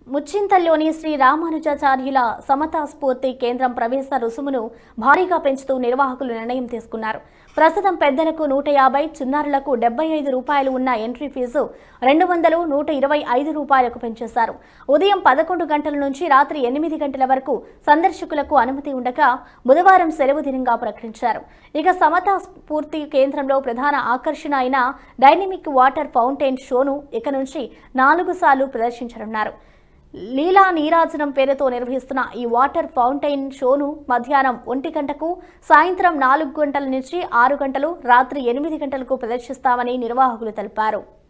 ముచ్చింతల్లోని శ్రీ రామానుజాచార్యుల సమతా స్ఫూర్తి కేంద్రం ప్రవేశ రుసుమును భారీగా పెంచుతూ నిర్వాహకులు నిర్ణయం తీసుకున్నారు ప్రస్తుతం పెద్దలకు నూట యాభై చిన్నారులకు డెబ్బై ఐదు రూపాయలు ఉన్న ఎంట్రీ ఫీజు రెండు వందలు నూట ఇరవై ఐదు రూపాయలకు పెంచేశారు ఉదయం పదకొండు గంటల నుంచి రాత్రి ఎనిమిది గంటల వరకు సందర్శకులకు అనుమతి ఉండగా బుధవారం సెలవు దినంగా ప్రకటించారు ఇక సమతా స్ఫూర్తి కేంద్రంలో ప్రధాన ఆకర్షణ అయిన డైనమిక్ వాటర్ ఫౌంటైన్ షోను ఇక నుంచి నాలుగు సార్లు ప్రదర్శించనున్నారు లీలా నీరాజనం పేరుతో నిర్వహిస్తున్న ఈ వాటర్ ఫౌంటైన్ షోను మధ్యాహ్నం ఒంటి గంటకు సాయంత్రం నాలుగు గంటల నుంచి ఆరు గంటలు రాత్రి ఎనిమిది గంటలకు ప్రదర్శిస్తామని నిర్వాహకులు తెలిపారు